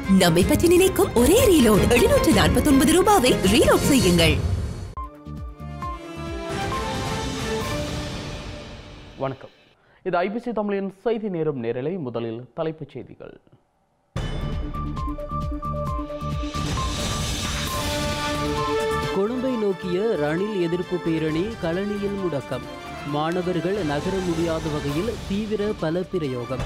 நம்மை பற்றி நினைக்கும் ஒரே ரீலோட் எழுநூற்று நாற்பத்தி ஒன்பது ரூபாவை ரீலோட் செய்யுங்கள் வணக்கம் இது ஐபிசி தமிழின் செய்தி நேரம் நேரலை முதலில் தலைப்புச் செய்திகள் கொழும்பை நோக்கிய ரணில் எதிர்ப்பு பேரணி களனியில் முடக்கம் மாணவர்கள் நகர முடியாத வகையில் தீவிர பல பிரயோகம்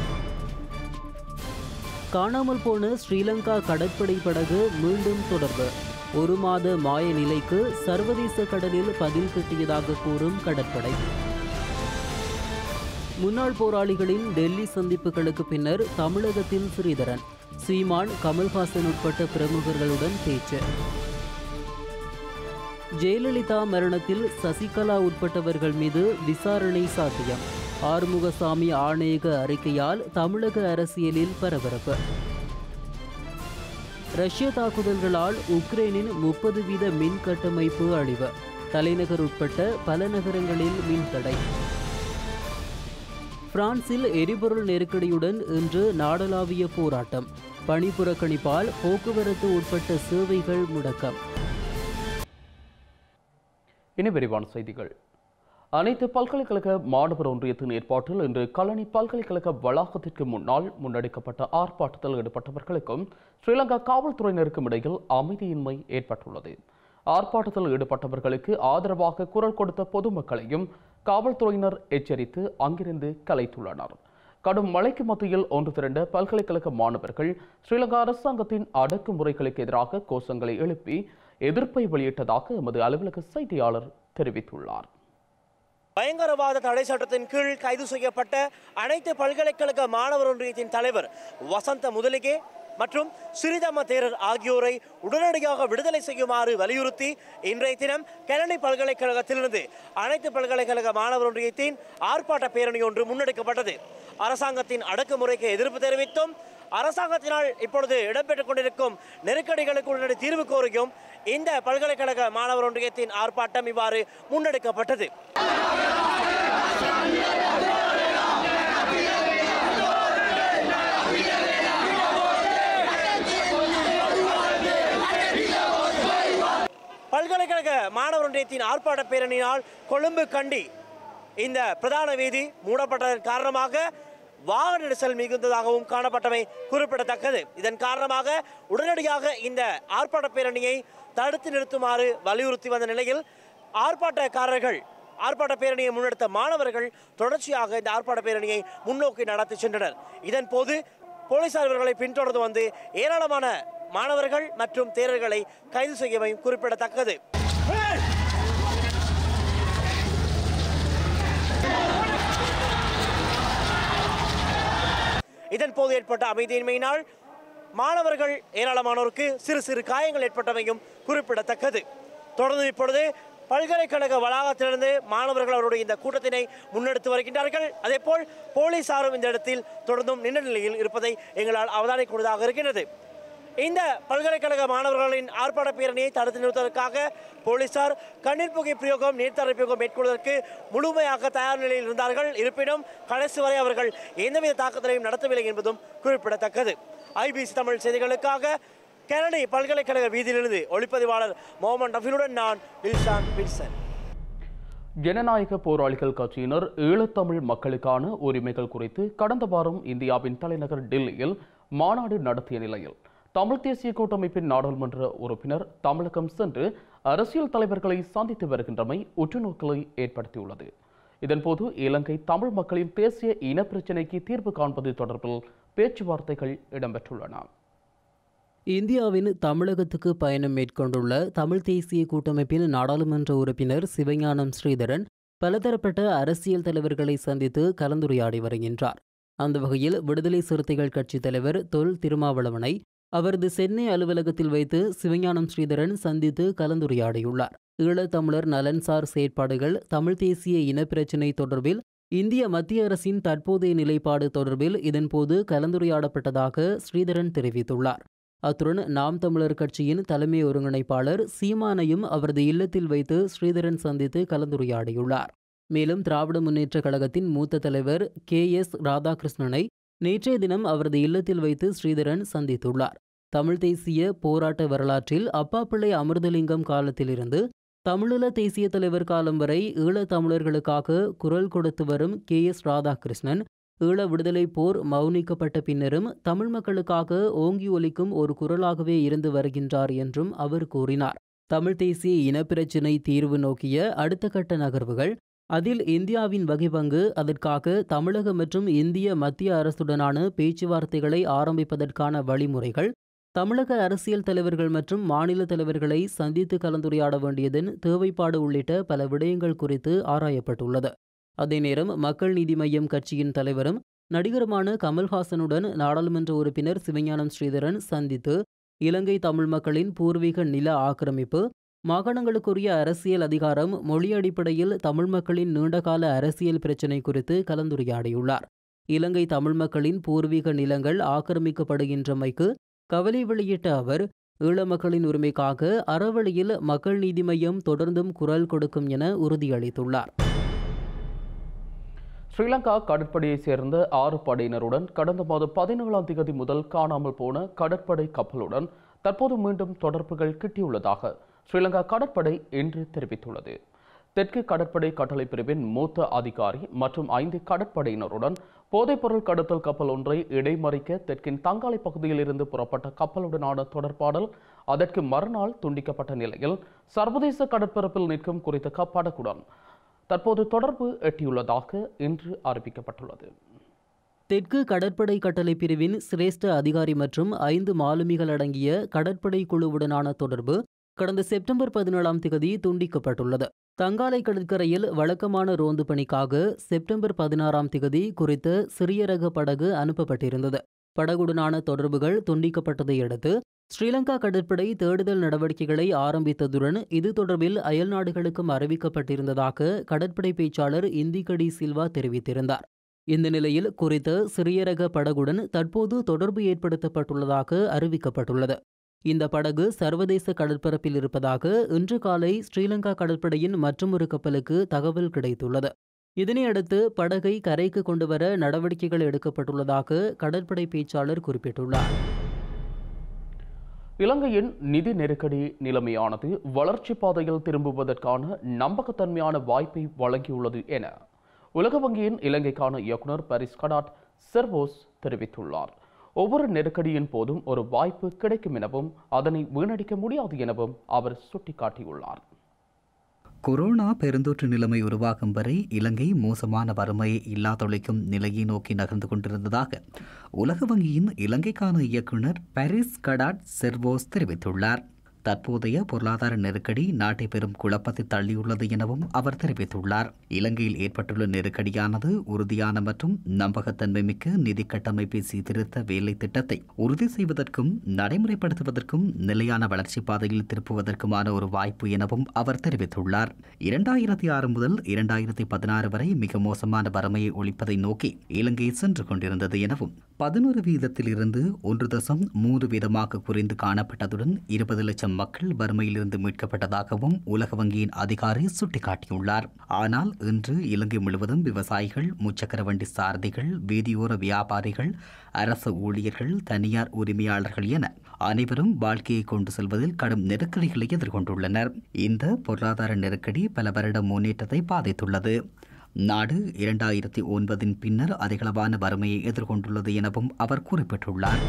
காணாமல் போன ஸ்ரீலங்கா கடற்படை படகு மீண்டும் தொடர்பு ஒரு மாத மாய நிலைக்கு சர்வதேச கடலில் பதில் கட்டியதாக கூறும் கடற்படை முன்னாள் போராளிகளின் டெல்லி சந்திப்புகளுக்கு பின்னர் தமிழகத்தில் ஸ்ரீதரன் சீமான் கமல்ஹாசன் உட்பட்ட பிரமுகர்களுடன் பேச்சு ஜெயலலிதா மரணத்தில் சசிகலா உட்பட்டவர்கள் மீது விசாரணை சாத்தியம் ஆறுமுகசாமி ஆணையக அறிக்கையால் தமிழக அரசியலில் பரபரப்பு ரஷ்ய தாக்குதல்களால் உக்ரைனின் முப்பது வீத மின் கட்டமைப்பு அழிவு தலைநகர் உட்பட்ட பல நகரங்களில் மின் தடை பிரான்சில் எரிபொருள் நெருக்கடியுடன் இன்று நாடளாவிய போராட்டம் பணி புறக்கணிப்பால் போக்குவரத்து உட்பட்ட சேவைகள் முடக்கம் இனி விரிவான செய்திகள் அனைத்து பல்கலைக்கழக மாணவர் ஒன்றியத்தின் ஏற்பாட்டில் இன்று கல்லணி பல்கலைக்கழக வளாகத்திற்கு முன்னால் முன்னெடுக்கப்பட்ட ஆர்ப்பாட்டத்தில் ஈடுபட்டவர்களுக்கும் ஸ்ரீலங்கா காவல்துறையினருக்கும் இடையில் அமைதியின்மை ஏற்பட்டுள்ளது ஆர்ப்பாட்டத்தில் ஈடுபட்டவர்களுக்கு ஆதரவாக குரல் கொடுத்த பொதுமக்களையும் காவல்துறையினர் எச்சரித்து அங்கிருந்து கலைத்துள்ளனர் கடும் மழைக்கு மத்தியில் ஒன்று திரண்ட பல்கலைக்கழக மாணவர்கள் ஸ்ரீலங்கா அரசாங்கத்தின் அடக்குமுறைகளுக்கு எதிராக கோஷங்களை எழுப்பி எதிர்ப்பை வெளியிட்டதாக எமது அலுவலக செய்தியாளர் தெரிவித்துள்ளார் பயங்கரவாத தடை சட்டத்தின் கீழ் கைது செய்யப்பட்ட அனைத்து பல்கலைக்கழக மாணவர் ஒன்றியத்தின் தலைவர் வசந்த முதலிகே மற்றும் சிறிதம்ம தேரர் ஆகியோரை உடனடியாக விடுதலை செய்யுமாறு வலியுறுத்தி இன்றைய தினம் கெலனி பல்கலைக்கழகத்திலிருந்து அனைத்து பல்கலைக்கழக மாணவர் ஒன்றியத்தின் ஆர்ப்பாட்ட பேரணி ஒன்று முன்னெடுக்கப்பட்டது அரசாங்கத்தின் அடக்குமுறைக்கு எதிர்ப்பு தெரிவித்தும் அரசாங்கத்தினால் இப்பொழுது இடம்பெற்றுக் கொண்டிருக்கும் நெருக்கடிகளுக்கு உடனடி தீர்வு கோரியும் இந்த பல்கலைக்கழக மாணவர் ஒன்றியத்தின் ஆர்ப்பாட்டம் இவ்வாறு முன்னெடுக்கப்பட்டது பல்கலைக்கழக மாணவர் ஒன்றியத்தின் ஆர்ப்பாட்ட பேரணியினால் கொழும்பு கண்டி இந்த பிரதான வீதி மூடப்பட்டதன் காரணமாக வாகன நெரிசல் மிகுந்ததாகவும் காணப்பட்டமை குறிப்பிடத்தக்கது இதன் காரணமாக உடனடியாக இந்த ஆர்ப்பாட்ட பேரணியை தடுத்து நிறுத்துமாறு வலியுறுத்தி வந்த நிலையில் ஆர்ப்பாட்டக்காரர்கள் ஆர்ப்பாட்ட பேரணியை முன்னெடுத்த மாணவர்கள் தொடர்ச்சியாக இந்த ஆர்ப்பாட்ட பேரணியை முன்னோக்கி நடத்தி சென்றனர் இதன் போது போலீசார் இவர்களை பின்தொடர்ந்து வந்து ஏராளமான மாணவர்கள் மற்றும் தேரர்களை கைது செய்யவையும் குறிப்பிடத்தக்கது இதன் போது ஏற்பட்ட அமைதியின்மையினால் மாணவர்கள் ஏராளமானோருக்கு சிறு சிறு காயங்கள் ஏற்பட்டமையும் குறிப்பிடத்தக்கது தொடர்ந்து இப்பொழுது பல்கலைக்கழக வளாகத்திலிருந்து மாணவர்கள் அவருடைய இந்த கூட்டத்தினை முன்னெடுத்து வருகின்றார்கள் அதேபோல் போலீசாரும் இந்த இடத்தில் தொடர்ந்தும் நின்ற நிலையில் இருப்பதை எங்களால் அவதானிக்கூடியதாக இருக்கின்றது இந்த பல்கலைக்கழக மாணவர்களின் ஆர்ப்பாட்ட பேரணியை தடுத்து நிறுத்துவதற்காக போலீசார் கண்ணீர் புகை பிரயோகம் நீர்த்தர பிரயோகம் மேற்கொள்வதற்கு முழுமையாக தயார் நிலையில் இருந்தார்கள் இருப்பினும் கடைசி வரை அவர்கள் எந்தவித தாக்குதலையும் நடத்தவில்லை என்பதும் குறிப்பிடத்தக்கது ஐபிசி தமிழ் செய்திகளுக்காக கெனடி பல்கலைக்கழக வீதியிலிருந்து ஒளிப்பதிவாளர் மொஹமன் ரஃபீனுடன் நான் வில்சான் வில்சன் ஜனநாயக போராளிகள் கட்சியினர் ஈழத்தமிழ் மக்களுக்கான உரிமைகள் குறித்து கடந்த வாரம் இந்தியாவின் தலைநகர் டெல்லியில் மாநாடு நடத்திய நிலையில் தமிழ் தேசிய கூட்டமைப்பின் நாடாளுமன்ற உறுப்பினர் தமிழகம் சென்று அரசியல் தலைவர்களை சந்தித்து வருகின்றமை உற்றுநோக்கலை ஏற்படுத்தியுள்ளது இதன்போது இலங்கை தமிழ் மக்களின் தேசிய இனப்பிரச்சினைக்கு தீர்வு காண்பது தொடர்பில் பேச்சுவார்த்தைகள் இடம்பெற்றுள்ளன இந்தியாவின் தமிழகத்துக்கு பயணம் மேற்கொண்டுள்ள தமிழ் தேசிய கூட்டமைப்பின் நாடாளுமன்ற உறுப்பினர் சிவஞானம் ஸ்ரீதரன் பலதரப்பட்ட அரசியல் தலைவர்களை சந்தித்து கலந்துரையாடி வருகின்றார் அந்த வகையில் விடுதலை சிறுத்தைகள் கட்சித் தலைவர் தொல் திருமாவளவனை அவரது சென்னை அலுவலகத்தில் வைத்து சிவஞானம் ஸ்ரீதரன் சந்தித்து கலந்துரையாடியுள்ளார் ஈழத்தமிழர் நலன்சார் செயற்பாடுகள் தமிழ் தேசிய இனப்பிரச்சினை தொடர்பில் இந்திய மத்திய அரசின் தற்போதைய நிலைப்பாடு தொடர்பில் இதன்போது கலந்துரையாடப்பட்டதாக ஸ்ரீதரன் தெரிவித்துள்ளார் அத்துடன் நாம் தமிழர் கட்சியின் தலைமை ஒருங்கிணைப்பாளர் சீமானையும் அவரது இல்லத்தில் வைத்து ஸ்ரீதரன் சந்தித்து கலந்துரையாடியுள்ளார் மேலும் திராவிட முன்னேற்றக் கழகத்தின் மூத்த தலைவர் கே எஸ் ராதாகிருஷ்ணனை நேற்றைய தினம் அவரது இல்லத்தில் வைத்து ஸ்ரீதரன் சந்தித்துள்ளார் தமிழ் தேசிய போராட்ட வரலாற்றில் அப்பாப்பிள்ளை அமிர்தலிங்கம் காலத்திலிருந்து தமிழீழ தேசிய தலைவர் காலம் வரை ஈழத் தமிழர்களுக்காக குரல் கொடுத்து வரும் கே எஸ் ராதாகிருஷ்ணன் ஈழ விடுதலை போர் மௌனிக்கப்பட்ட பின்னரும் தமிழ் மக்களுக்காக ஓங்கி ஒலிக்கும் ஒரு குரலாகவே இருந்து வருகின்றார் என்றும் அவர் கூறினார் தமிழ் தேசிய இனப்பிரச்சினை தீர்வு நோக்கிய அடுத்த கட்ட நகர்வுகள் அதில் இந்தியாவின் வகைபங்கு அதற்காக தமிழக மற்றும் இந்திய மத்திய அரசுடனான பேச்சுவார்த்தைகளை ஆரம்பிப்பதற்கான வழிமுறைகள் தமிழக அரசியல் தலைவர்கள் மற்றும் மாநில தலைவர்களை சந்தித்து கலந்துரையாட வேண்டியதன் தேவைப்பாடு உள்ளிட்ட பல விடயங்கள் குறித்து ஆராயப்பட்டுள்ளது அதே நேரம் மக்கள் நீதி மய்யம் கட்சியின் தலைவரும் நடிகருமான கமல்ஹாசனுடன் நாடாளுமன்ற உறுப்பினர் சிவஞானம் ஸ்ரீதரன் சந்தித்து இலங்கை தமிழ் மக்களின் பூர்வீக நில ஆக்கிரமிப்பு மாகாணங்களுக்குரிய அரசியல் அதிகாரம் மொழி அடிப்படையில் தமிழ் மக்களின் நீண்டகால அரசியல் பிரச்சினை குறித்து கலந்துரையாடியுள்ளார் இலங்கை தமிழ் மக்களின் பூர்வீக நிலங்கள் ஆக்கிரமிக்கப்படுகின்றமைக்கு கவலை வெளியிட்ட அவர் ஈழ மக்களின் உரிமைக்காக அறவழியில் மக்கள் நீதி மையம் தொடர்ந்தும் குரல் கொடுக்கும் என உறுதியளித்துள்ளார் ஸ்ரீலங்கா கடற்படையைச் சேர்ந்த ஆறு படையினருடன் கடந்த மாதம் பதினேழாம் தேதி முதல் காணாமல் போன கடற்படை கப்பலுடன் தற்போது மீண்டும் தொடர்புகள் கிட்டியுள்ளதாக ஸ்ரீலங்கா கடற்படை இன்று தெரிவித்துள்ளது தெற்கு கடற்படை கட்டளை பிரிவின் மூத்த அதிகாரி மற்றும் ஐந்து கடற்படையினருடன் போதைப்பொருள் கடத்தல் கப்பல் ஒன்றை இடைமறிக்க தெற்கின் தங்காலை பகுதியில் இருந்து புறப்பட்ட கப்பலுடனான தொடர்பாடல் அதற்கு மறுநாள் துண்டிக்கப்பட்ட நிலையில் சர்வதேச கடற்பரப்பில் நிற்கும் குறித்த கப்படகுடன் தற்போது தொடர்பு எட்டியுள்ளதாக இன்று அறிவிக்கப்பட்டுள்ளது தெற்கு கடற்படை கட்டளை பிரிவின் சிரேஷ்ட அதிகாரி மற்றும் ஐந்து மாலுமிகள் அடங்கிய கடற்படை குழுவுடனான தொடர்பு கடந்த செப்டம்பர் பதினேழாம் தேதி துண்டிக்கப்பட்டுள்ளது தங்காலை கடற்கரையில் வழக்கமான ரோந்து பணிக்காக செப்டம்பர் பதினாறாம் தேதி குறித்த சிறிய ரக படகு அனுப்பப்பட்டிருந்தது படகுடனான தொடர்புகள் துண்டிக்கப்பட்டதை அடுத்து ஸ்ரீலங்கா கடற்படை தேடுதல் நடவடிக்கைகளை ஆரம்பித்ததுடன் இது தொடர்பில் அயல் நாடுகளுக்கும் அறிவிக்கப்பட்டிருந்ததாக கடற்படை பேச்சாளர் இந்திகடி சில்வா தெரிவித்திருந்தார் இந்த நிலையில் குறித்த சிறிய ரக படகுடன் தற்போது தொடர்பு ஏற்படுத்தப்பட்டுள்ளதாக அறிவிக்கப்பட்டுள்ளது இந்த படகு சர்வதேச கடற்பரப்பில் இருப்பதாக இன்று காலை ஸ்ரீலங்கா கடற்படையின் மற்றொரு கப்பலுக்கு தகவல் கிடைத்துள்ளது இதனையடுத்து படகை கரைக்கு கொண்டுவர நடவடிக்கைகள் எடுக்கப்பட்டுள்ளதாக கடற்படை பேச்சாளர் குறிப்பிட்டுள்ளார் இலங்கையின் நிதி நெருக்கடி நிலைமையானது வளர்ச்சி பாதையில் திரும்புவதற்கான நம்பகத்தன்மையான வாய்ப்பை வழங்கியுள்ளது என உலக வங்கியின் இலங்கைக்கான இயக்குனர் பரிஸ் கடாட் செர்வோஸ் தெரிவித்துள்ளார் ஒவ்வொரு நெருக்கடியின் போதும் ஒரு வாய்ப்பு கிடைக்கும் எனவும் அதனை வீணடிக்க முடியாது எனவும் அவர் சுட்டிக்காட்டியுள்ளார் கொரோனா பெருந்தொற்று நிலைமை உருவாகும் வரை இலங்கை மோசமான வறுமையை இல்லாதொழிக்கும் நிலையை நோக்கி நகர்ந்து கொண்டிருந்ததாக உலக வங்கியின் இலங்கைக்கான இயக்குனர் பாரிஸ் கடாட் செர்வோஸ் தெரிவித்துள்ளார் தற்போதைய பொருளாதார நெருக்கடி நாட்டை பெரும் குழப்பத்தை தள்ளியுள்ளது எனவும் அவர் தெரிவித்துள்ளார் இலங்கையில் ஏற்பட்டுள்ள நெருக்கடியானது உறுதியான மற்றும் நம்பகத்தன்மை மிக்க நிதி கட்டமைப்பை சீர்திருத்த வேலை திட்டத்தை உறுதி செய்வதற்கும் நடைமுறைப்படுத்துவதற்கும் நிலையான வளர்ச்சி பாதையில் திருப்புவதற்குமான ஒரு வாய்ப்பு எனவும் அவர் தெரிவித்துள்ளார் இரண்டாயிரத்தி ஆறு முதல் இரண்டாயிரத்தி பதினாறு வரை மிக மோசமான வறுமையை ஒழிப்பதை நோக்கி இலங்கை சென்று கொண்டிருந்தது எனவும் பதினோரு வீதத்தில் இருந்து ஒன்று தசம் மூன்று வீதமாக குறைந்து காணப்பட்டதுடன் இருபது லட்சம் மக்கள் வறுமையிலிருந்து மீட்கப்பட்டதாகவும் உலக வங்கியின் அதிகாரி சுட்டிக்காட்டியுள்ளார் ஆனால் இன்று இலங்கை முழுவதும் விவசாயிகள் முச்சக்கர வண்டி சாரதிகள் வீதியோர வியாபாரிகள் அரசு ஊழியர்கள் தனியார் உரிமையாளர்கள் என அனைவரும் வாழ்க்கையை கொண்டு செல்வதில் கடும் நெருக்கடிகளை எதிர்கொண்டுள்ளனர் இந்த பொருளாதார நெருக்கடி பல வருட முன்னேற்றத்தை பாதித்துள்ளது நாடு இரண்டாயிரத்தி ஒன்பதின் பின்னர் அதிகளவான வறுமையை எதிர்கொண்டுள்ளது எனவும் அவர் குறிப்பிட்டுள்ளார்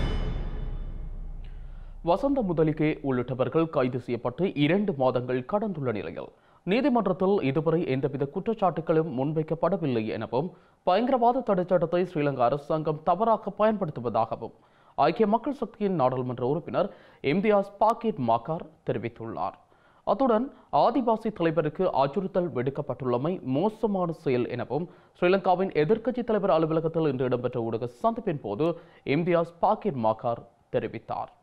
வசந்த முதலிகே உள்ளிட்டவர்கள் கைது செய்யப்பட்டு இரண்டு மாதங்கள் கடந்துள்ள நிலையில் நீதிமன்றத்தில் இதுவரை எந்தவித குற்றச்சாட்டுகளும் முன்வைக்கப்படவில்லை எனவும் பயங்கரவாத தடைச்சட்டத்தை ஸ்ரீலங்கா அரசாங்கம் தவறாக பயன்படுத்துவதாகவும் ஐக்கிய மக்கள் சக்தியின் நாடாளுமன்ற உறுப்பினர் இம்தியாஸ் பாக்கெட் மாக்கார் தெரிவித்துள்ளார் அத்துடன் ஆதிவாசி தலைவருக்கு அச்சுறுத்தல் விடுக்கப்பட்டுள்ளமை மோசமான செயல் எனவும் ஸ்ரீலங்காவின் எதிர்க்கட்சித் தலைவர் அலுவலகத்தில் இன்று இடம்பெற்ற ஊடக சந்திப்பின் போது இம்தியாஸ் பாக்கெட் மாக்கார் தெரிவித்தார்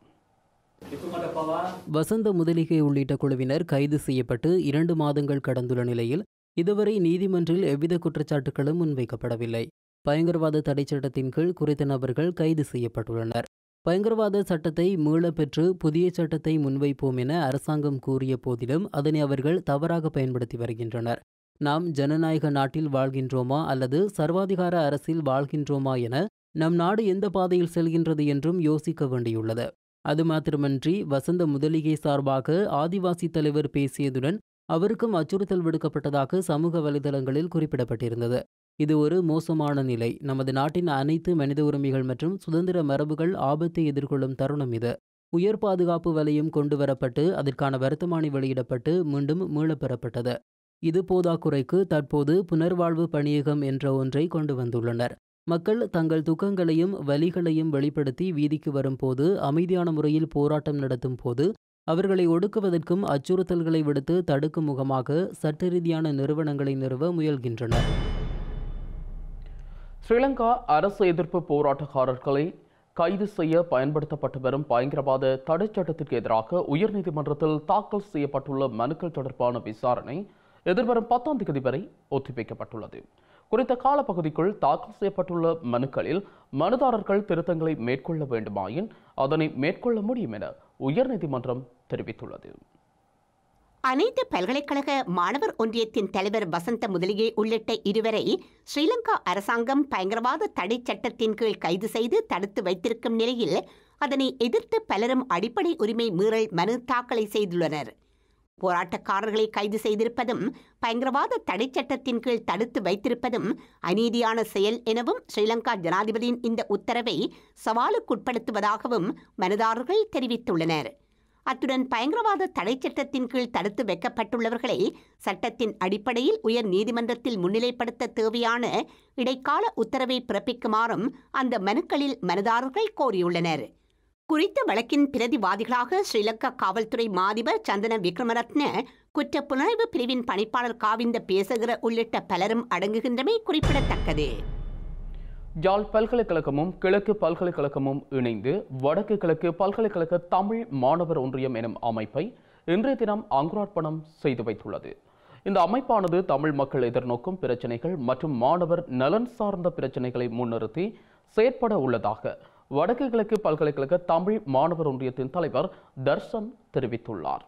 வசந்த முதலிகை உள்ளிட்ட குழுவினர் கைது செய்யப்பட்டு இரண்டு மாதங்கள் கடந்துள்ள நிலையில் இதுவரை நீதிமன்றில் எவ்வித குற்றச்சாட்டுகளும் முன்வைக்கப்படவில்லை பயங்கரவாத தடைச் சட்டத்தின் கீழ் குறித்த நபர்கள் கைது செய்யப்பட்டுள்ளனர் பயங்கரவாத சட்டத்தை மீளப் பெற்று புதிய சட்டத்தை முன்வைப்போம் என அரசாங்கம் கூறிய போதிலும் அதனை அவர்கள் தவறாக பயன்படுத்தி வருகின்றனர் நாம் ஜனநாயக நாட்டில் வாழ்கின்றோமா அல்லது சர்வாதிகார அரசில் வாழ்கின்றோமா என நம் நாடு எந்த பாதையில் செல்கின்றது என்றும் யோசிக்க வேண்டியுள்ளது அது மாத்திரமன்றி வசந்த முதலிகை சார்பாக ஆதிவாசி தலைவர் பேசியதுடன் அவருக்கும் அச்சுறுத்தல் விடுக்கப்பட்டதாக சமூக வலைதளங்களில் குறிப்பிடப்பட்டிருந்தது இது ஒரு மோசமான நிலை நமது நாட்டின் அனைத்து மனித உரிமைகள் மற்றும் சுதந்திர மரபுகள் ஆபத்தை எதிர்கொள்ளும் தருணம் இது உயர் பாதுகாப்பு வலையம் கொண்டு வரப்பட்டு அதற்கான வருத்தமானி வெளியிடப்பட்டு மீண்டும் மீளப் பெறப்பட்டது இது போதாக்குறைக்கு தற்போது புனர்வாழ்வு பணியகம் என்ற ஒன்றை கொண்டு வந்துள்ளனர் மக்கள் தங்கள் துக்கங்களையும் வலிகளையும் வெளிப்படுத்தி வீதிக்கு வரும்போது அமைதியான முறையில் போராட்டம் நடத்தும் போது அவர்களை ஒடுக்குவதற்கும் அச்சுறுத்தல்களை விடுத்து தடுக்கும் முகமாக சட்ட ரீதியான நிறுவனங்களை நிறுவ முயல்கின்றனர் ஸ்ரீலங்கா அரசு எதிர்ப்பு போராட்டக்காரர்களை கைது செய்ய பயன்படுத்தப்பட்டு வரும் பயங்கரவாத தடைச் சட்டத்திற்கு எதிராக உயர்நீதிமன்றத்தில் தாக்கல் செய்யப்பட்டுள்ள மனுக்கள் தொடர்பான விசாரணை எதிர்வரும் பத்தாம் தேதி வரை ஒத்திவைக்கப்பட்டுள்ளது குறித்த காலப்பகுதிக்குள் தாக்கல் செய்யப்பட்டுள்ள மனுக்களில் மனுதாரர்கள் திருத்தங்களை மேற்கொள்ள வேண்டுமாயின் அதனை மேற்கொள்ள முடியும் என உயர்நீதிமன்றம் தெரிவித்துள்ளது அனைத்து பல்கலைக்கழக மாணவர் ஒன்றியத்தின் தலைவர் வசந்த முதலிகை உள்ளிட்ட இருவரை ஸ்ரீலங்கா அரசாங்கம் பயங்கரவாத தடை சட்டத்தின் கீழ் கைது செய்து தடுத்து வைத்திருக்கும் நிலையில் அதனை எதிர்த்து பலரும் அடிப்படை உரிமை மீறல் மனு தாக்கலை செய்துள்ளனர் போராட்டக்காரர்களை கைது செய்திருப்பதும் பயங்கரவாத தடை சட்டத்தின் கீழ் தடுத்து வைத்திருப்பதும் அநீதியான செயல் எனவும் ஸ்ரீலங்கா ஜனாதிபதியின் இந்த உத்தரவை சவாலுக்குட்படுத்துவதாகவும் மனுதாரர்கள் தெரிவித்துள்ளனர் அத்துடன் பயங்கரவாத தடை சட்டத்தின் கீழ் தடுத்து வைக்கப்பட்டுள்ளவர்களை சட்டத்தின் அடிப்படையில் உயர் நீதிமன்றத்தில் முன்னிலைப்படுத்த தேவையான இடைக்கால உத்தரவை பிறப்பிக்குமாறும் அந்த மனுக்களில் மனுதாரர்கள் கோரியுள்ளனர் குறித்த வழக்கின் பிரதிவாதிகளாக ஸ்ரீலங்கா காவல்துறை மாதிபர் சந்தன விக்ரமரத்ன குற்ற புலனாய்வு பிரிவின் பணிப்பாளர் காவிந்த பேசுகிற உள்ளிட்ட பலரும் அடங்குகின்றமை குறிப்பிடத்தக்கது யாழ் பல்கலைக்கழகமும் கிழக்கு பல்கலைக்கழகமும் இணைந்து வடக்கு கிழக்கு பல்கலைக்கழக தமிழ் மாணவர் ஒன்றியம் எனும் அமைப்பை இன்றைய தினம் அங்குரார்ப்பணம் செய்து வைத்துள்ளது இந்த அமைப்பானது தமிழ் மக்கள் எதிர்நோக்கும் பிரச்சனைகள் மற்றும் மாணவர் நலன் சார்ந்த பிரச்சனைகளை முன்னிறுத்தி செயற்பட உள்ளதாக வடக்கு கிழக்கு பல்கலைக்கழக தமிழ் மாணவர் ஒன்றியத்தின் தலைவர் தர்ஷன் தெரிவித்துள்ளார்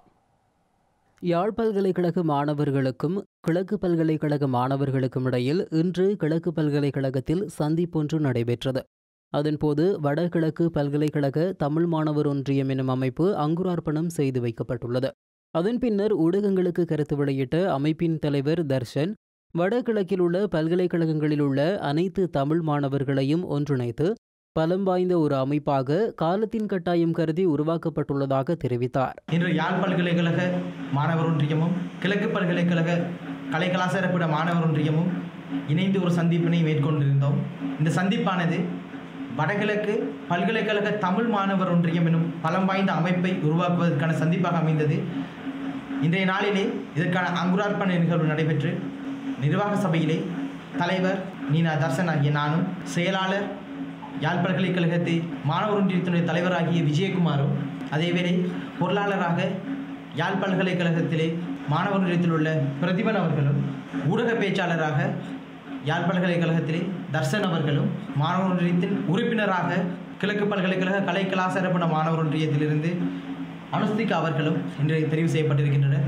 யாழ் பல்கலைக்கழக மாணவர்களுக்கும் கிழக்கு பல்கலைக்கழக மாணவர்களுக்கும் இடையில் இன்று கிழக்கு பல்கலைக்கழகத்தில் சந்திப்பொன்று நடைபெற்றது அதன்போது வடகிழக்கு பல்கலைக்கழக தமிழ் மாணவர் ஒன்றியம் எனும் அமைப்பு அங்குரார்ப்பணம் செய்து வைக்கப்பட்டுள்ளது அதன் பின்னர் ஊடகங்களுக்கு கருத்து வெளியிட்ட அமைப்பின் தலைவர் தர்ஷன் வடகிழக்கில் உள்ள பல்கலைக்கழகங்களில் உள்ள அனைத்து தமிழ் மாணவர்களையும் ஒன்றிணைத்து பலம் வாய்ந்த ஒரு அமைப்பாக காலத்தின் கட்டாயம் கருதி உருவாக்கப்பட்டுள்ளதாக தெரிவித்தார் இன்று யாழ் பல்கலைக்கழக மாணவர் ஒன்றியமும் கிழக்கு பல்கலைக்கழக கலை கலாச்சாரப்பட மாணவர் ஒன்றியமும் இணைந்து ஒரு சந்திப்பினை மேற்கொண்டிருந்தோம் இந்த சந்திப்பானது வடகிழக்கு பல்கலைக்கழக தமிழ் மாணவர் ஒன்றியம் எனும் பலம் வாய்ந்த அமைப்பை உருவாக்குவதற்கான சந்திப்பாக அமைந்தது இன்றைய நாளிலே இதற்கான அங்குரார்ப்பண நிகழ்வு நடைபெற்று நிர்வாக சபையிலே தலைவர் நீனா தர்சன் ஆகிய நானும் செயலாளர் யாழ் பல்கலைக்கழகத்தை மாணவர் ஒன்றியத்தினுடைய தலைவராகிய விஜயகுமாரும் அதேவேளை பொருளாளராக யாழ் பல்கலைக்கழகத்திலே மாணவர் ஒன்றியத்தில் உள்ள பிரதிபன் அவர்களும் ஊடக பேச்சாளராக யாழ் பல்கலைக்கழகத்திலே தர்சன் அவர்களும் மாணவர் ஒன்றியத்தின் உறுப்பினராக கிழக்கு பல்கலைக்கழக கலை கலாச்சாரப்பட மாணவர் ஒன்றியத்திலிருந்து அனுஸ்திகா அவர்களும் இன்று தெரிவு செய்யப்பட்டிருக்கின்றனர்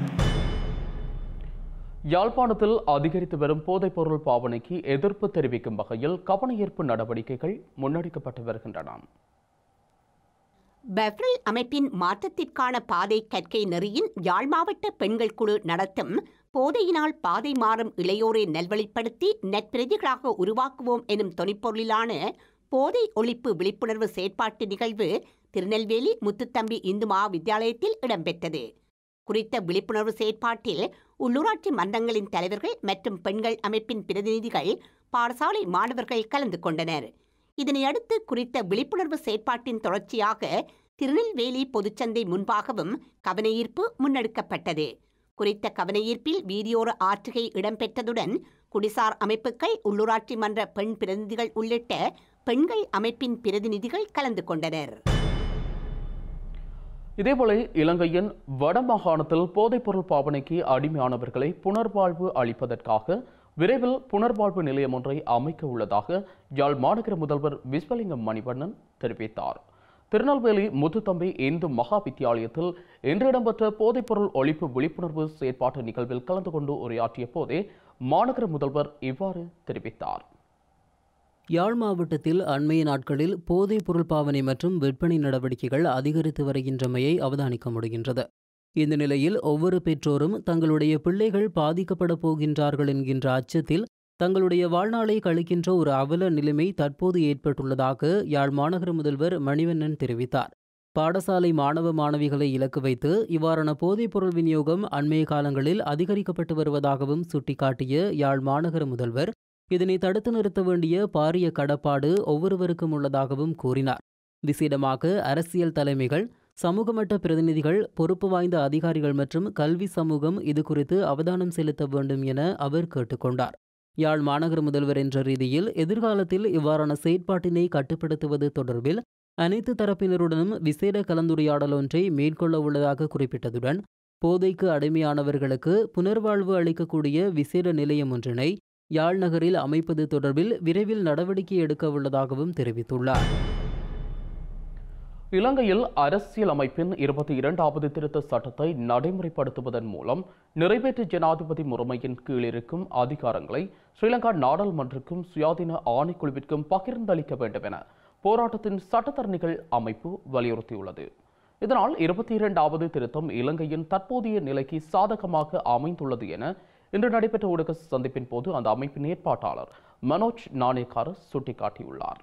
யாழ்ப்பாணத்தில் அதிகரித்து வரும் போதைப்பொருள் பாவனைக்கு எதிர்ப்பு தெரிவிக்கும் வகையில் கவனஈர்ப்பு நடவடிக்கைகள் முன்னெடுக்கப்பட்டு வருகின்றன பெவ்ரில் அமைப்பின் மாற்றத்திற்கான பாதை கற்கை நெறியின் யாழ் மாவட்ட பெண்கள் குழு நடத்தும் போதையினால் பாதை மாறும் இளையோரை நல்வழிப்படுத்தி நற்பிரதிகளாக உருவாக்குவோம் எனும் தொனிப்பொருளிலான போதை ஒழிப்பு விழிப்புணர்வு செயற்பாட்டு நிகழ்வு திருநெல்வேலி முத்துத்தம்பி இந்து மகாவித்தியாலயத்தில் இடம்பெற்றது குறித்த விழிப்புணர்வு செயற்பாட்டில் உள்ளூராட்சி மன்றங்களின் தலைவர்கள் மற்றும் பெண்கள் அமைப்பின் பிரதிநிதிகள் பாடசாலை மாணவர்கள் கலந்து கொண்டனர் இதனையடுத்து குறித்த விழிப்புணர்வு செயற்பாட்டின் தொடர்ச்சியாக திருநெல்வேலி பொதுச்சந்தை முன்பாகவும் கவனஈர்ப்பு முன்னெடுக்கப்பட்டது குறித்த கவனஈர்ப்பில் வீதியோர ஆற்றுகை இடம்பெற்றதுடன் குடிசார் அமைப்புகள் உள்ளூராட்சி மன்ற பெண் பிரதிநிதிகள் உள்ளிட்ட பெண்கள் அமைப்பின் பிரதிநிதிகள் கலந்து கொண்டனர் இதேபோல இலங்கையின் வடமாகாணத்தில் போதைப்பொருள் பாவனைக்கு அடிமையானவர்களை புனர்வாழ்வு அளிப்பதற்காக விரைவில் புனர்வாழ்வு நிலையம் ஒன்றை அமைக்க உள்ளதாக யாழ் மாநகர முதல்வர் விஸ்வலிங்கம் மணிவண்ணன் தெரிவித்தார் திருநெல்வேலி முத்துத்தம்பி இந்து மகா வித்தியாலயத்தில் இன்று இடம்பெற்ற போதைப்பொருள் ஒழிப்பு விழிப்புணர்வு செயற்பாட்டு நிகழ்வில் கலந்து கொண்டு உரையாற்றிய போதே மாநகர முதல்வர் இவ்வாறு தெரிவித்தார் யாழ் மாவட்டத்தில் அண்மைய நாட்களில் போதைப் பொருள் பாவனை மற்றும் விற்பனை நடவடிக்கைகள் அதிகரித்து வருகின்றமையை அவதானிக்க முடிகின்றது இந்த நிலையில் ஒவ்வொரு பெற்றோரும் தங்களுடைய பிள்ளைகள் பாதிக்கப்பட போகின்றார்கள் என்கின்ற அச்சத்தில் தங்களுடைய வாழ்நாளை கழிக்கின்ற ஒரு அவல நிலைமை தற்போது ஏற்பட்டுள்ளதாக யாழ் மாநகர முதல்வர் மணிவண்ணன் தெரிவித்தார் பாடசாலை மாணவ மாணவிகளை இலக்கு வைத்து இவ்வாறான போதைப்பொருள் விநியோகம் அண்மைய காலங்களில் அதிகரிக்கப்பட்டு வருவதாகவும் சுட்டிக்காட்டிய யாழ் மாநகர முதல்வர் இதனை தடுத்து நிறுத்த வேண்டிய பாரிய கடப்பாடு ஒவ்வொருவருக்கும் உள்ளதாகவும் கூறினார் விசேடமாக அரசியல் தலைமைகள் சமூக மட்ட பிரதிநிதிகள் பொறுப்பு வாய்ந்த அதிகாரிகள் மற்றும் கல்வி சமூகம் இது குறித்து அவதானம் செலுத்த வேண்டும் என அவர் கேட்டுக்கொண்டார் யாழ் மாநகர முதல்வர் என்ற ரீதியில் எதிர்காலத்தில் இவ்வாறான செயற்பாட்டினை கட்டுப்படுத்துவது தொடர்பில் அனைத்து தரப்பினருடனும் விசேட கலந்துரையாடல் ஒன்றை மேற்கொள்ள உள்ளதாக குறிப்பிட்டதுடன் போதைக்கு அடிமையானவர்களுக்கு புனர்வாழ்வு அளிக்கக்கூடிய விசேட நிலையம் ஒன்றினை யாழ் நகரில் அமைப்பது தொடர்பில் விரைவில் நடவடிக்கை எடுக்க உள்ளதாகவும் தெரிவித்துள்ளார் இலங்கையில் அரசியல் அமைப்பின் இருபத்தி இரண்டாவது திருத்த சட்டத்தை நடைமுறைப்படுத்துவதன் மூலம் நிறைவேற்று ஜனாதிபதி முறைமையின் கீழ் இருக்கும் அதிகாரங்களை ஸ்ரீலங்கா நாடாளுமன்றக்கும் சுயாதீன ஆணைக்குழுவிற்கும் பகிர்ந்தளிக்க வேண்டும் என போராட்டத்தின் சட்டத்தரணிகள் அமைப்பு வலியுறுத்தியுள்ளது இதனால் இருபத்தி இரண்டாவது திருத்தம் இலங்கையின் தற்போதைய நிலைக்கு சாதகமாக அமைந்துள்ளது என இன்று நடைபெற்ற ஊடக சந்திப்பின் போது அந்த அமைப்பின் ஏற்பாட்டாளர் மனோஜ் நாணேக்கார் சுட்டிக்காட்டியுள்ளார்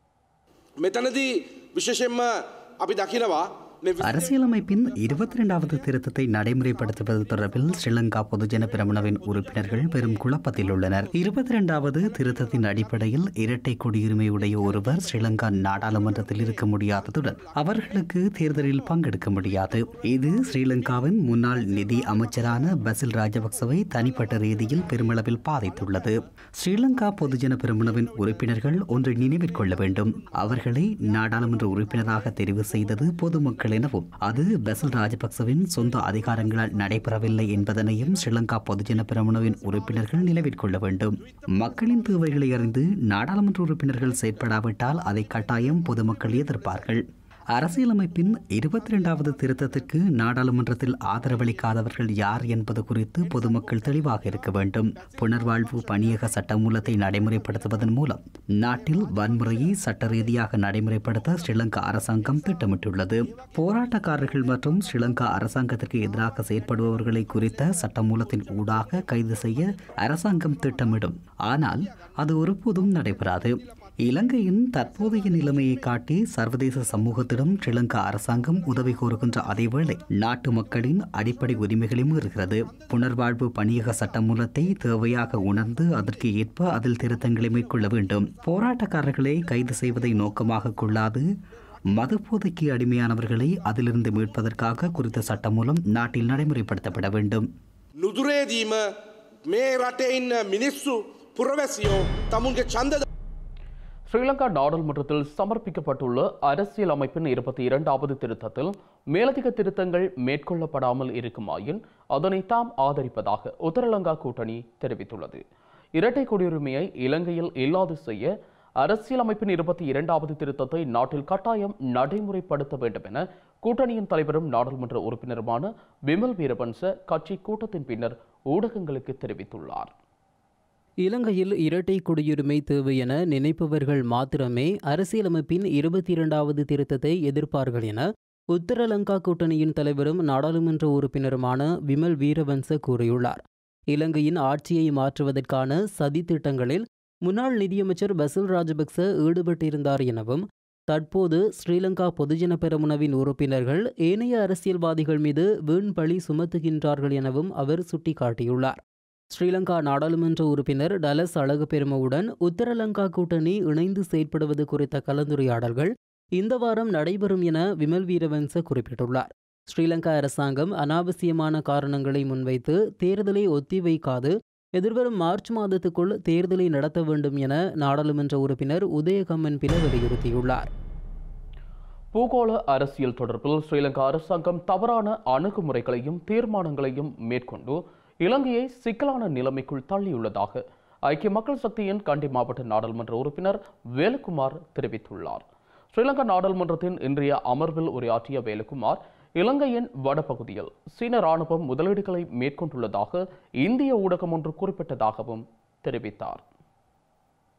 මෙතනදී විශේෂෙන්ම අපි දකිනවා මේ විශේෂ- அரசியலமைப்பின் இருபத்தி இரண்டாவது திருத்தத்தை நடைமுறைப்படுத்துவது தொடர்பில் ஸ்ரீலங்கா பொதுஜன பிரமுனவின் உறுப்பினர்கள் பெரும் குழப்பத்தில் உள்ளனர் இருபத்தி இரண்டாவது திருத்தத்தின் அடிப்படையில் இரட்டை குடியுரிமை உடைய ஒருவர் ஸ்ரீலங்கா நாடாளுமன்றத்தில் இருக்க முடியாததுடன் அவர்களுக்கு தேர்தலில் பங்கெடுக்க முடியாது இது ஸ்ரீலங்காவின் முன்னாள் நிதி அமைச்சரான பசில் ராஜபக்சவை தனிப்பட்ட ரீதியில் பெருமளவில் பாதித்துள்ளது ஸ்ரீலங்கா பொதுஜன பெருமுனவின் உறுப்பினர்கள் ஒன்றை நினைவில் கொள்ள வேண்டும் அவர்களை நாடாளுமன்ற உறுப்பினராக தெரிவு செய்தது பொதுமக்கள் எனவும் அது பசில் ராஜபக்சவின் சொந்த அதிகாரங்களால் நடைபெறவில்லை என்பதனையும் ஸ்ரீலங்கா பொதுஜன பெருமுனவின் உறுப்பினர்கள் நினைவில் கொள்ள வேண்டும் மக்களின் தேவைகளை அறிந்து நாடாளுமன்ற உறுப்பினர்கள் செயற்படாவிட்டால் அதை கட்டாயம் பொதுமக்கள் எதிர்ப்பார்கள் அரசியலமைப்பின் இருபத்தி இரண்டாவது திருத்தத்திற்கு நாடாளுமன்றத்தில் ஆதரவளிக்காதவர்கள் யார் என்பது குறித்து பொதுமக்கள் தெளிவாக இருக்க வேண்டும் புனர்வாழ்வு பணியக சட்டமூலத்தை நடைமுறைப்படுத்துவதன் மூலம் நாட்டில் வன்முறையை சட்ட ரீதியாக நடைமுறைப்படுத்த ஸ்ரீலங்கா அரசாங்கம் திட்டமிட்டுள்ளது போராட்டக்காரர்கள் மற்றும் ஸ்ரீலங்கா அரசாங்கத்திற்கு எதிராக செயற்படுபவர்களை குறித்த சட்டமூலத்தின் ஊடாக கைது செய்ய அரசாங்கம் திட்டமிடும் ஆனால் அது ஒருபோதும் நடைபெறாது இலங்கையின் தற்போதைய நிலைமையை காட்டி சர்வதேச சமூகத்திடம் ஸ்ரீலங்கா அரசாங்கம் உதவி கோருகின்ற அதேவேளை நாட்டு மக்களின் அடிப்படை உரிமைகளை மீறுகிறது புனர்வாழ்வு பணியக சட்டமூலத்தை தேவையாக உணர்ந்து அதற்கு ஏற்ப அதில் திருத்தங்களை மேற்கொள்ள வேண்டும் போராட்டக்காரர்களை கைது செய்வதை நோக்கமாக கொள்ளாது மதுபோதைக்கு அடிமையானவர்களை அதிலிருந்து மீட்பதற்காக குறித்த சட்டம் மூலம் நாட்டில் நடைமுறைப்படுத்தப்பட வேண்டும் නුදුරේදීම මේ රටේ ඉන්න මිනිස්සු පුරවැසියෝ තමුන්ගේ චන්ද ஸ்ரீலங்கா நாடாளுமன்றத்தில் சமர்ப்பிக்கப்பட்டுள்ள அரசியல் அமைப்பின் இருபத்தி இரண்டாவது திருத்தத்தில் மேலதிக திருத்தங்கள் மேற்கொள்ளப்படாமல் இருக்குமாயின் அதனை தாம் ஆதரிப்பதாக உத்தரலங்கா கூட்டணி தெரிவித்துள்ளது இரட்டை குடியுரிமையை இலங்கையில் இல்லாது செய்ய அரசியலமைப்பின் இருபத்தி இரண்டாவது திருத்தத்தை நாட்டில் கட்டாயம் நடைமுறைப்படுத்த வேண்டும் என கூட்டணியின் தலைவரும் நாடாளுமன்ற உறுப்பினருமான விமல் வீரவன்ச கட்சி கூட்டத்தின் பின்னர் ஊடகங்களுக்கு தெரிவித்துள்ளார் இலங்கையில் இரட்டை குடியுரிமை தேவை என நினைப்பவர்கள் மாத்திரமே அரசியலமைப்பின் இருபத்தி இரண்டாவது திருத்தத்தை எதிர்ப்பார்கள் என உத்தரலங்கா கூட்டணியின் தலைவரும் நாடாளுமன்ற உறுப்பினருமான விமல் வீரவன்ச கூறியுள்ளார் இலங்கையின் ஆட்சியை மாற்றுவதற்கான சதி திட்டங்களில் முன்னாள் நிதியமைச்சர் பசில் ராஜபக்ச ஈடுபட்டிருந்தார் எனவும் தற்போது ஸ்ரீலங்கா பொதுஜன பெரமுனவின் உறுப்பினர்கள் ஏனைய அரசியல்வாதிகள் மீது வீண் பழி சுமத்துகின்றார்கள் எனவும் அவர் சுட்டிக்காட்டியுள்ளார் ஸ்ரீலங்கா நாடாளுமன்ற உறுப்பினர் டலஸ் அழகுபெருமவுடன் உத்தரலங்கா கூட்டணி இணைந்து செயற்படுவது குறித்த கலந்துரையாடல்கள் இந்த வாரம் நடைபெறும் என விமல் வீரவன்ச குறிப்பிட்டுள்ளார் ஸ்ரீலங்கா அரசாங்கம் அனாவசியமான காரணங்களை முன்வைத்து தேர்தலை ஒத்திவைக்காது எதிர்வரும் மார்ச் மாதத்துக்குள் தேர்தலை நடத்த வேண்டும் என நாடாளுமன்ற உறுப்பினர் உதயகம்மன் பில வலியுறுத்தியுள்ளார் பூகோள அரசியல் தொடர்பில் ஸ்ரீலங்கா அரசாங்கம் தவறான அணுகுமுறைகளையும் தீர்மானங்களையும் மேற்கொண்டு இலங்கையை சிக்கலான நிலைமைக்குள் தள்ளியுள்ளதாக ஐக்கிய மக்கள் சக்தியின் கண்டி மாவட்ட நாடாளுமன்ற உறுப்பினர் வேலுக்குமார் தெரிவித்துள்ளார் ஸ்ரீலங்கா நாடாளுமன்றத்தின் இன்றைய அமர்வில் உரையாற்றிய வேலுக்குமார் இலங்கையின் வடபகுதியில் சீன ராணுவம் முதலீடுகளை மேற்கொண்டுள்ளதாக இந்திய ஊடகம் ஒன்று குறிப்பிட்டதாகவும் தெரிவித்தார்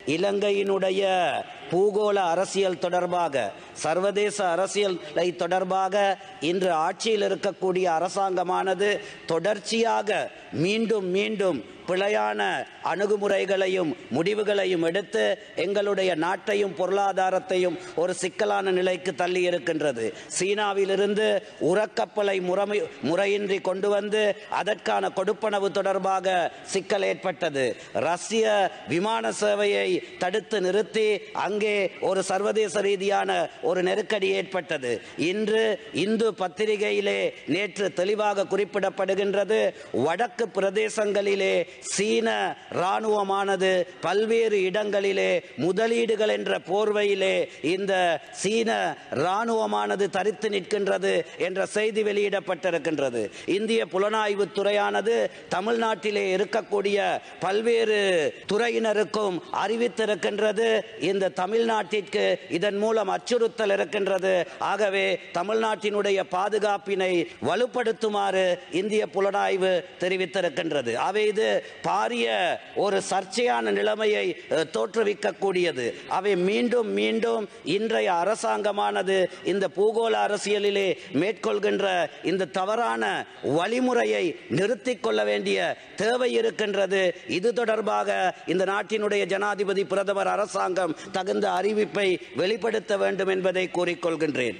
இலங்கையினுடைய பூகோள அரசியல் தொடர்பாக சர்வதேச அரசியலை தொடர்பாக இன்று ஆட்சியில் இருக்கக்கூடிய அரசாங்கமானது தொடர்ச்சியாக மீண்டும் மீண்டும் பிழையான அணுகுமுறைகளையும் முடிவுகளையும் எடுத்து எங்களுடைய நாட்டையும் பொருளாதாரத்தையும் ஒரு சிக்கலான நிலைக்கு தள்ளி இருக்கின்றது சீனாவிலிருந்து உரக்கப்பலை முறை முறையின்றி கொண்டு வந்து அதற்கான கொடுப்பனவு தொடர்பாக சிக்கல் ஏற்பட்டது ரஷ்ய விமான சேவையை தடுத்து நிறுத்தி அங்கே ஒரு சர்வதேச ரீதியான ஒரு நெருக்கடி ஏற்பட்டது இன்று இந்து பத்திரிகையிலே நேற்று தெளிவாக குறிப்பிடப்படுகின்றது வடக்கு பிரதேசங்களிலே சீன இராணுவமானது பல்வேறு இடங்களிலே முதலீடுகள் என்ற போர்வையிலே இந்த சீன இராணுவமானது தரித்து நிற்கின்றது என்ற செய்தி வெளியிடப்பட்டிருக்கின்றது இந்திய புலனாய்வு துறையானது தமிழ்நாட்டிலே இருக்கக்கூடிய பல்வேறு துறையினருக்கும் அறிவித்திருக்கின்றது இந்த தமிழ்நாட்டிற்கு இதன் மூலம் அச்சுறுத்தல் இருக்கின்றது ஆகவே தமிழ்நாட்டினுடைய பாதுகாப்பினை வலுப்படுத்துமாறு இந்திய புலனாய்வு தெரிவித்திருக்கின்றது அவை இது பாரிய ஒரு சர்ச்சையான நிலைமையை அஹ், தோற்றுவிக்கக்கூடியது அவை மீண்டும் மீண்டும் இன்றைய அரசாங்கமானது இந்த பூகோள அரசியலிலே மேற்கொள்கின்ற இந்த தவறான வழிமுறையை நிறுத்திக் கொள்ள வேண்டிய தேவை இருக்கின்றது இது தொடர்பாக இந்த நாட்டினுடைய ஜனாதிபதி பிரதமர் அரசாங்கம் தகுந்த அறிவிப்பை வெளிப்படுத்த வேண்டும் என்பதை கூறிக்கொள்கின்றேன்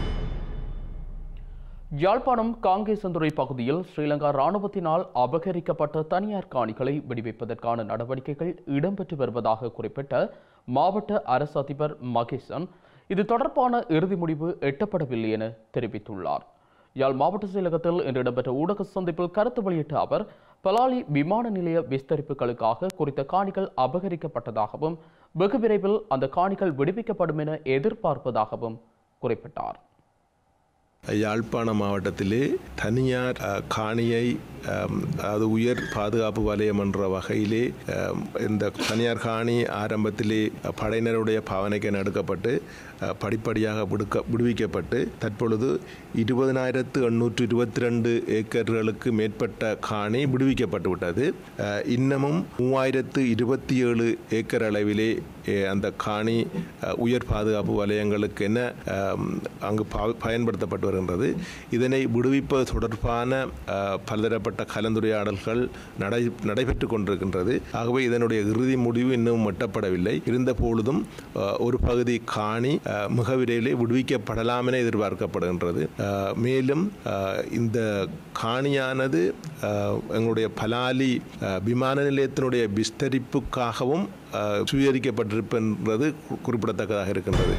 யாழ்ப்பாணம் காங்கேசந்துறை பகுதியில் ஸ்ரீலங்கா ராணுவத்தினால் அபகரிக்கப்பட்ட தனியார் காணிகளை விடுவிப்பதற்கான நடவடிக்கைகள் இடம்பெற்று வருவதாக குறிப்பிட்ட மாவட்ட அரசு அதிபர் மகேசன் இது தொடர்பான இறுதி முடிவு எட்டப்படவில்லை என தெரிவித்துள்ளார் யாழ் மாவட்ட செயலகத்தில் இன்று இடம்பெற்ற ஊடக சந்திப்பில் கருத்து வெளியிட்ட அவர் பலாலி விமான நிலைய விஸ்தரிப்புகளுக்காக குறித்த காணிகள் அபகரிக்கப்பட்டதாகவும் வெகு விரைவில் அந்த காணிகள் விடுவிக்கப்படும் என எதிர்பார்ப்பதாகவும் குறிப்பிட்டார் யாழ்ப்பாண மாவட்டத்திலே தனியார் அஹ், காணியை அம், அது உயர் பாதுகாப்பு வலயம் என்ற வகையிலே அம், இந்த தனியார் காணி ஆரம்பத்திலே படையினருடைய பாவனைக்கு நடுக்கப்பட்டு அஹ், படிப்படியாக விடுக்க விடுவிக்கப்பட்டு தற்பொழுது இருபதனாயிரத்து எண்ணூற்று இருபத்தி ரெண்டு ஏக்கர்களுக்கு மேற்பட்ட காணி விடுவிக்கப்பட்டு விட்டது அஹ், இன்னமும் மூவாயிரத்து இருபத்தி ஏழு ஏக்கர் அளவிலே அஹ், அந்த காணி அஹ், உயர் பாதுகாப்பு வலயங்களுக்கு என அம், அங்கு பா- பயன்படுத்தப்பட்டு வருகின்றது இதனை விடுவிப்பது தொடர்பான அஹ், பலதரப்பட்ட கலந்துரையாடல்கள் நடை நடைபெற்று கொண்டிருக்கின்றது ஆகவே இதனுடைய இறுதி முடிவு இன்னும் எட்டப்படவில்லை இருந்த பொழுதும் அஹ், ஒரு பகுதி காணி அஹ், மிக விரைவிலே விடுவிக்கப்படலாம் என எதிர்பார்க்கப்படுகின்றது அஹ், மேலும் அஹ், இந்த காணியானது அஹ், எங்களுடைய பலாலி அஹ், விமான நிலையத்தினுடைய விஸ்தரிப்புக்காகவும் அஹ், சுவீகரிக்கப்பட்டிருப்பது குறிப்பிடத்தக்கதாக இருக்கின்றது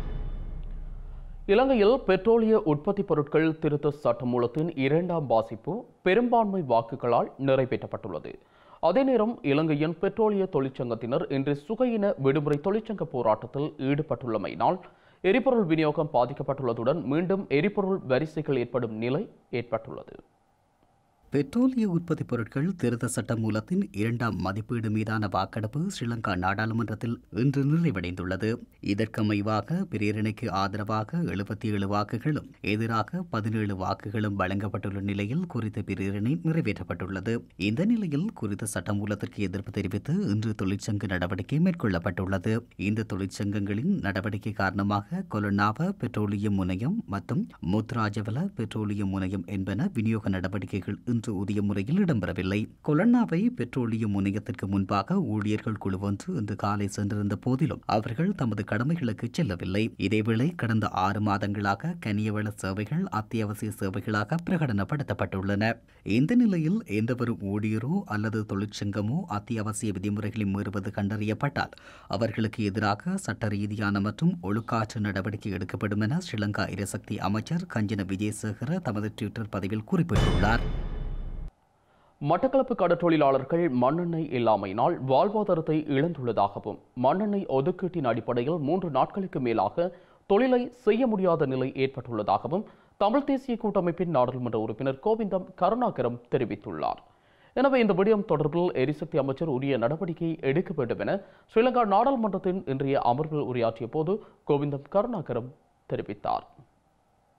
இலங்கையில் பெட்ரோலிய உற்பத்தி பொருட்கள் திருத்த சட்டமூலத்தின் இரண்டாம் வாசிப்பு பெரும்பான்மை வாக்குகளால் நிறைவேற்றப்பட்டுள்ளது அதே நேரம் இலங்கையின் பெட்ரோலிய தொழிற்சங்கத்தினர் இன்று சுகையின விடுமுறை தொழிற்சங்க போராட்டத்தில் ஈடுபட்டுள்ளமையினால் எரிபொருள் விநியோகம் பாதிக்கப்பட்டுள்ளதுடன் மீண்டும் எரிபொருள் வரிசைகள் ஏற்படும் நிலை ஏற்பட்டுள்ளது பெட்ரோலிய உற்பத்தி பொருட்கள் திருத்த சட்ட மூலத்தின் இரண்டாம் மதிப்பீடு மீதான வாக்கெடுப்பு ஸ்ரீலங்கா நாடாளுமன்றத்தில் இன்று நிறைவடைந்துள்ளது இதற்கமைவாக பிரேரணைக்கு ஆதரவாக எழுபத்தி ஏழு வாக்குகளும் எதிராக பதினேழு வாக்குகளும் வழங்கப்பட்டுள்ள நிலையில் குறித்த பிரேரணை நிறைவேற்றப்பட்டுள்ளது இந்த நிலையில் குறித்த சட்ட மூலத்திற்கு எதிர்ப்பு தெரிவித்து இன்று தொழிற்சங்க நடவடிக்கை மேற்கொள்ளப்பட்டுள்ளது இந்த தொழிற்சங்கங்களின் நடவடிக்கை காரணமாக கொலனாவ பெட்ரோலியம் முனையம் மற்றும் முத்ராஜவல பெட்ரோலியம் முனையம் என்பன விநியோக நடவடிக்கைகள் இன்று உரிய முறையில் இடம்பெறவில்லை கொலன்னாவை பெட்ரோலியம் முனையத்திற்கு முன்பாக ஊழியர்கள் குழு ஒன்று இன்று காலை சென்றிருந்த போதிலும் அவர்கள் தமது கடமைகளுக்கு செல்லவில்லை இதேவேளை கடந்த ஆறு மாதங்களாக கனியவள சேவைகள் அத்தியாவசிய சேவைகளாக பிரகடனப்படுத்தப்பட்டுள்ளன இந்த நிலையில் எந்தவொரு ஊழியரோ அல்லது தொழிற்சங்கமோ அத்தியாவசிய விதிமுறைகளை மீறுவது கண்டறியப்பட்டால் அவர்களுக்கு எதிராக சட்ட ரீதியான மற்றும் ஒழுக்காற்று நடவடிக்கை எடுக்கப்படும் என ஸ்ரீலங்கா எரிசக்தி அமைச்சர் கஞ்சன விஜயசேகர தமது ட்விட்டர் பதிவில் குறிப்பிட்டுள்ளார் மட்டக்களப்பு கடற்றொழிலாளர்கள் மண்ணெண்ணெய் இல்லாமையினால் வாழ்வாதாரத்தை இழந்துள்ளதாகவும் மண்ணெண்ணெய் ஒதுக்கீட்டின் அடிப்படையில் மூன்று நாட்களுக்கு மேலாக தொழிலை செய்ய முடியாத நிலை ஏற்பட்டுள்ளதாகவும் தமிழ் தேசிய கூட்டமைப்பின் நாடாளுமன்ற உறுப்பினர் கோவிந்தம் கருணாகரம் தெரிவித்துள்ளார் எனவே இந்த விடயம் தொடர்பில் எரிசக்தி அமைச்சர் உரிய நடவடிக்கை எடுக்க வேண்டும் என ஸ்ரீலங்கா நாடாளுமன்றத்தின் இன்றைய அமர்வில் உரையாற்றிய போது கோவிந்தம் கருணாகரம் தெரிவித்தார்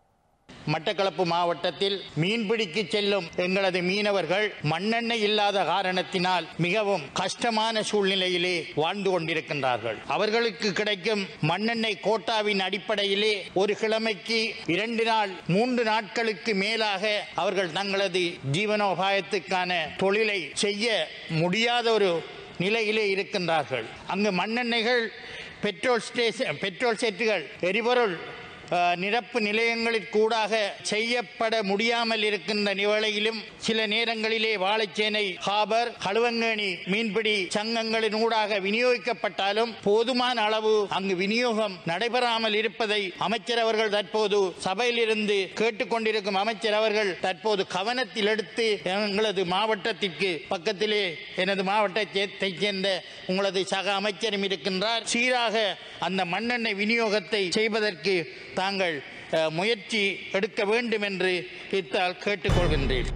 மட்டக்களப்பு மாவட்டத்தில் மீன்பிடிக்கு செல்லும் எங்களது மீனவர்கள் மண்ணெண்ணெய் இல்லாத காரணத்தினால் மிகவும் கஷ்டமான சூழ்நிலையிலே வாழ்ந்து கொண்டிருக்கின்றார்கள் அவர்களுக்கு கிடைக்கும் மண்ணெண்ணெய் கோட்டாவின் அடிப்படையிலே ஒரு கிழமைக்கு இரண்டு நாள் மூன்று நாட்களுக்கு மேலாக அவர்கள் தங்களது ஜீவனோபாயத்துக்கான தொழிலை செய்ய முடியாத ஒரு நிலையிலே இருக்கின்றார்கள் அங்கு மண்ணெண்ணெய்கள் பெட்ரோல் ஸ்டேஷன் பெட்ரோல் செட்டுகள் எரிபொருள் அஹ், நிரப்பு நிலையங்களில் கூடாக செய்யப்பட முடியாமல் இருக்கின்ற நிலையிலும் சில நேரங்களிலே வாழைச்சேனை ஹாபர் களுவங்கேணி மீன்பிடி சங்கங்களின் ஊடாக விநியோகிக்கப்பட்டாலும் போதுமான அளவு அங்கு விநியோகம் நடைபெறாமல் இருப்பதை அமைச்சர் அவர்கள் தற்போது சபையில் இருந்து கேட்டுக்கொண்டிருக்கும் அமைச்சர் அவர்கள் தற்போது கவனத்தில் எடுத்து எங்களது மாவட்டத்திற்கு பக்கத்திலே எனது மாவட்டத்தைச் சேர்ந்த உங்களது சக அமைச்சரும் இருக்கின்றார் சீராக அந்த மண்ணெண்ணெய் விநியோகத்தை செய்வதற்கு தாங்கள் அஹ், முயற்சி எடுக்க வேண்டும் என்று இத்தால் கேட்டுக்கொள்கின்றேன்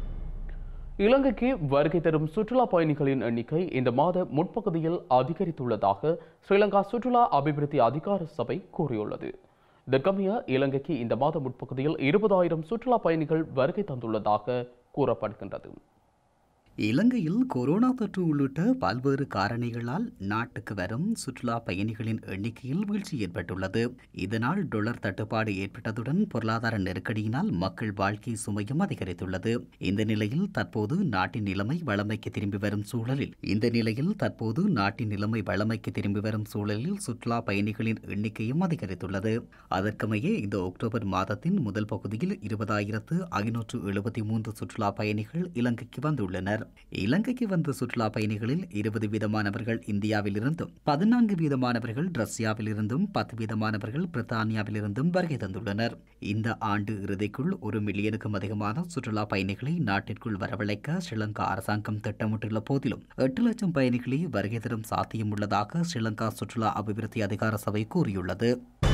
இலங்கைக்கு வருகை தரும் சுற்றுலா பயணிகளின் எண்ணிக்கை இந்த மாத முற்பகுதியில் அதிகரித்துள்ளதாக ஸ்ரீலங்கா சுற்றுலா அபிவிருத்தி அதிகார சபை கூறியுள்ளது இதற்கமைய இலங்கைக்கு இந்த மாத முற்பகுதியில் இருபதாயிரம் சுற்றுலா பயணிகள் வருகை தந்துள்ளதாக கூறப்படுகின்றது இலங்கையில் கொரோனா தொற்று உள்ளிட்ட பல்வேறு காரணிகளால் நாட்டுக்கு வரும் சுற்றுலா பயணிகளின் எண்ணிக்கையில் வீழ்ச்சி ஏற்பட்டுள்ளது இதனால் டொலர் தட்டுப்பாடு ஏற்பட்டதுடன் பொருளாதார நெருக்கடியினால் மக்கள் வாழ்க்கை சுமையும் அதிகரித்துள்ளது இந்த நிலையில் தற்போது நாட்டின் நிலைமை வளமைக்கு திரும்பி வரும் சூழலில் இந்த நிலையில் தற்போது நாட்டின் நிலைமை வளமைக்கு திரும்பி வரும் சூழலில் சுற்றுலா பயணிகளின் எண்ணிக்கையும் அதிகரித்துள்ளது அதற்கமைய இந்த அக்டோபர் மாதத்தின் முதல் பகுதியில் இருபதாயிரத்து ஐநூற்று எழுபத்தி மூன்று சுற்றுலா பயணிகள் இலங்கைக்கு வந்துள்ளனர் இலங்கைக்கு வந்த சுற்றுலா பயணிகளில் இருபது வீதமானவர்கள் இந்தியாவிலிருந்தும் பதினான்கு வீதமானவர்கள் ரஷ்யாவிலிருந்தும் பத்து வீதமானவர்கள் பிரித்தானியாவிலிருந்தும் வருகை தந்துள்ளனர் இந்த ஆண்டு இறுதிக்குள் ஒரு மில்லியனுக்கும் அதிகமான சுற்றுலா பயணிகளை நாட்டிற்குள் வரவழைக்க ஸ்ரீலங்கா அரசாங்கம் திட்டமிட்டுள்ள போதிலும் எட்டு லட்சம் பயணிகளை வருகை தரும் சாத்தியம் உள்ளதாக ஸ்ரீலங்கா சுற்றுலா அபிவிருத்தி அதிகார சபை கூறியுள்ளது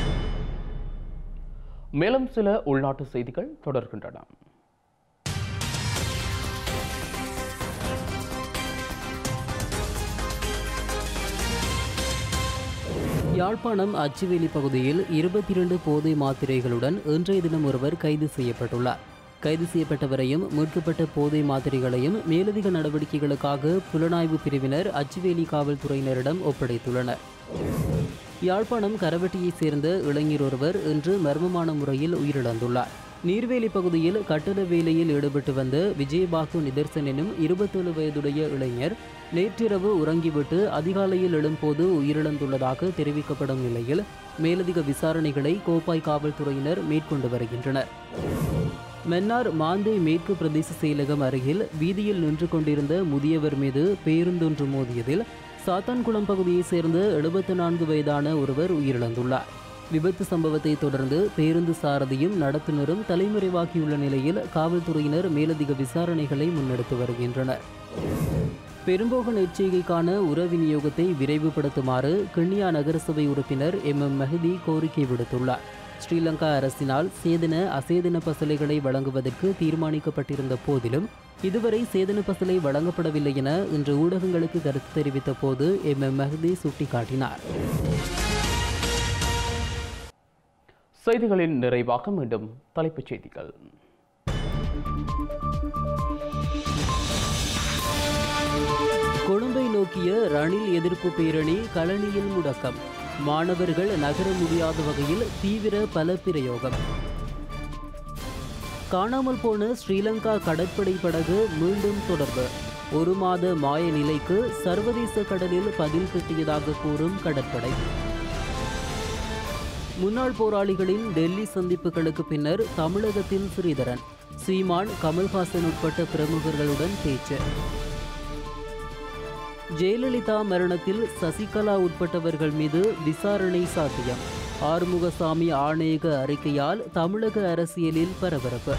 மேலும் சில உள்நாட்டு செய்திகள் தொடர்கின்றன யாழ்ப்பாணம் அச்சுவேலி பகுதியில் இருபத்தி இரண்டு போதை மாத்திரைகளுடன் இன்றைய தினம் ஒருவர் கைது செய்யப்பட்டுள்ளார் கைது செய்யப்பட்டவரையும் மீட்கப்பட்ட போதை மாத்திரைகளையும் மேலதிக நடவடிக்கைகளுக்காக புலனாய்வு பிரிவினர் அச்சுவேலி காவல்துறையினரிடம் ஒப்படைத்துள்ளனர் யாழ்ப்பாணம் கரவட்டியைச் சேர்ந்த இளைஞர் ஒருவர் இன்று மர்மமான முறையில் உயிரிழந்துள்ளார் நீர்வேலி பகுதியில் கட்டட வேலையில் ஈடுபட்டு வந்த விஜயபாகு நிதர்சன் எனும் இருபத்தேழு வயதுடைய இளைஞர் நேற்றிரவு உறங்கிவிட்டு அதிகாலையில் எழும்போது உயிரிழந்துள்ளதாக தெரிவிக்கப்படும் நிலையில் மேலதிக விசாரணைகளை கோப்பாய் காவல்துறையினர் மேற்கொண்டு வருகின்றனர் மன்னார் மாந்தை மேற்கு பிரதேச செயலகம் அருகில் வீதியில் நின்று கொண்டிருந்த முதியவர் மீது பேருந்தொன்று மோதியதில் சாத்தான்குளம் பகுதியைச் சேர்ந்த எழுபத்து நான்கு வயதான ஒருவர் உயிரிழந்துள்ளார் விபத்து சம்பவத்தை தொடர்ந்து பேருந்து சாரதியும் நடத்துனரும் தலைமறைவாகியுள்ள நிலையில் காவல்துறையினர் மேலதிக விசாரணைகளை முன்னெடுத்து வருகின்றனர் பெரும்போக எச்சரிக்கைக்கான உர விநியோகத்தை விரைவுபடுத்துமாறு கிண்ணியா நகரசபை உறுப்பினர் எம் எம் மெஹதி கோரிக்கை விடுத்துள்ளார் ஸ்ரீலங்கா அரசினால் சேதன அசேதன பசலைகளை வழங்குவதற்கு தீர்மானிக்கப்பட்டிருந்த போதிலும் இதுவரை சேதன பசலை வழங்கப்படவில்லை என இன்று ஊடகங்களுக்கு கருத்து தெரிவித்த போது எம் எம் மெஹதி சுட்டிக்காட்டினார் செய்திகளின் நிறைவாக மீண்டும் தலைப்புச் செய்திகள் கொழும்பை நோக்கிய ரணில் எதிர்ப்பு பேரணி களனியில் முடக்கம் மாணவர்கள் நகர முடியாத வகையில் தீவிர பல பிரயோகம் காணாமல் போன ஸ்ரீலங்கா கடற்படை படகு மீண்டும் தொடர்பு ஒரு மாத மாய நிலைக்கு சர்வதேச கடலில் பதில் கட்டியதாக கூறும் கடற்படை முன்னாள் போராளிகளின் டெல்லி சந்திப்புகளுக்கு பின்னர் தமிழகத்தில் ஸ்ரீதரன் சீமான் கமல்ஹாசன் உட்பட்ட பிரமுகர்களுடன் பேச்சு ஜெயலலிதா மரணத்தில் சசிகலா உட்பட்டவர்கள் மீது விசாரணை சாத்தியம் ஆறுமுகசாமி ஆணையக அறிக்கையால் தமிழக அரசியலில் பரபரப்பு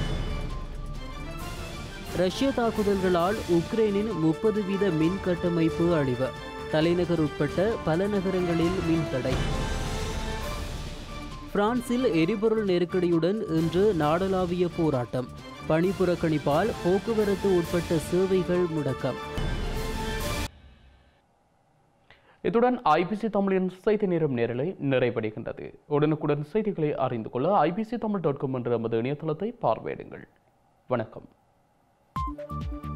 ரஷ்ய தாக்குதல்களால் உக்ரைனின் முப்பது வீத மின் கட்டமைப்பு அழிவு தலைநகர் உட்பட்ட பல நகரங்களில் மின் தடை பிரான்சில் எரிபொருள் நெருக்கடியுடன் இன்று நாடளாவிய போராட்டம் பணி புறக்கணிப்பால் போக்குவரத்து உட்பட்ட சேவைகள் முடக்கம் இத்துடன் ஐபிசி தமிழின் செய்தி நேரம் நேரலை நிறைவடைகின்றது உடனுக்குடன் செய்திகளை அறிந்து கொள்ள ஐபிசி தமிழ் டாட் காம் என்ற நமது இணையதளத்தை பார்வையிடுங்கள் வணக்கம்